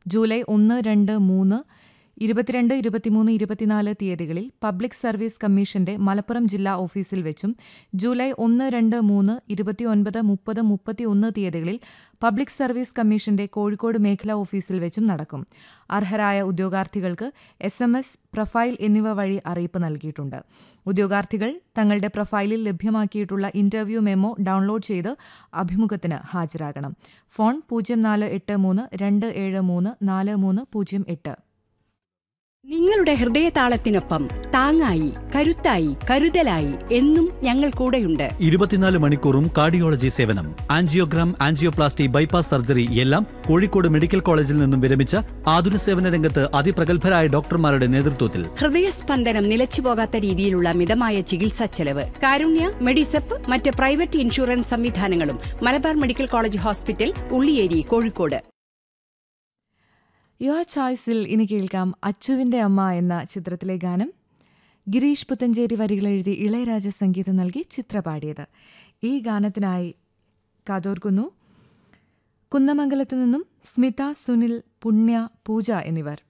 July ഒന്ന് രണ്ട് മൂന്ന് ഇരുപത്തിരണ്ട് ഇരുപത്തിമൂന്ന് ഇരുപത്തിനാല് തീയതികളിൽ പബ്ലിക് സർവീസ് കമ്മീഷന്റെ മലപ്പുറം ജില്ലാ ഓഫീസിൽ വെച്ചും ജൂലൈ ഒന്ന് രണ്ട് മൂന്ന് ഇരുപത്തിയൊൻപത് മുപ്പത് മുപ്പത്തിയൊന്ന് തീയതികളിൽ പബ്ലിക് സർവീസ് കമ്മീഷന്റെ കോഴിക്കോട് മേഖലാ ഓഫീസിൽ വെച്ചും നടക്കും അർഹരായ ഉദ്യോഗാർത്ഥികൾക്ക് എസ് എം എസ് പ്രൊഫൈൽ എന്നിവ വഴി അറിയിപ്പ് നൽകിയിട്ടുണ്ട് ഉദ്യോഗാർത്ഥികൾ തങ്ങളുടെ പ്രൊഫൈലിൽ ലഭ്യമാക്കിയിട്ടുള്ള ഇന്റർവ്യൂ മെമ്മോ ഡൗൺലോഡ് ചെയ്ത് അഭിമുഖത്തിന് ഹാജരാകണം ഫോൺ പൂജ്യം നാല് എട്ട് മൂന്ന് രണ്ട് ഏഴ് മൂന്ന് നാല് മൂന്ന് പൂജ്യം എട്ട് നിങ്ങളുടെ ഹൃദയതാളത്തിനൊപ്പം താങ്ങായി കരുത്തായി കരുതലായി എന്നും ഞങ്ങൾ കൂടെയുണ്ട് ഇരുപത്തിനാല് മണിക്കൂറും കാർഡിയോളജി സേവനം ആൻജിയോഗ്രാം ആൻജിയോപ്ലാസ്റ്റി ബൈപ്പാസ് സർജറി എല്ലാം കോഴിക്കോട് മെഡിക്കൽ കോളേജിൽ നിന്നും വിരമിച്ച ആതുര സേവന രംഗത്ത് അതിപ്രഗത്ഭരായ ഡോക്ടർമാരുടെ നേതൃത്വത്തിൽ ഹൃദയസ്പന്ദനം നിലച്ചുപോകാത്ത രീതിയിലുള്ള മിതമായ ചികിത്സാ ചെലവ് കാരുണ്യ മെഡിസെപ്പ് മറ്റ് പ്രൈവറ്റ് ഇൻഷുറൻസ് സംവിധാനങ്ങളും Malabar medical college hospital Ulliyeri Kozhikode യുവ ചോയ്സിൽ ഇനി കേൾക്കാം അച്ചുവിന്റെ അമ്മ എന്ന ചിത്രത്തിലെ ഗാനം ഗിരീഷ് പുത്തഞ്ചേരി വരികൾ എഴുതി ഇളയരാജ സംഗീതം നൽകി ചിത്ര പാടിയത് ഈ ഗാനത്തിനായി കാതോർക്കുന്നു കുന്നമംഗലത്തു നിന്നും സ്മിത സുനിൽ പുണ്യ പൂജ എന്നിവർ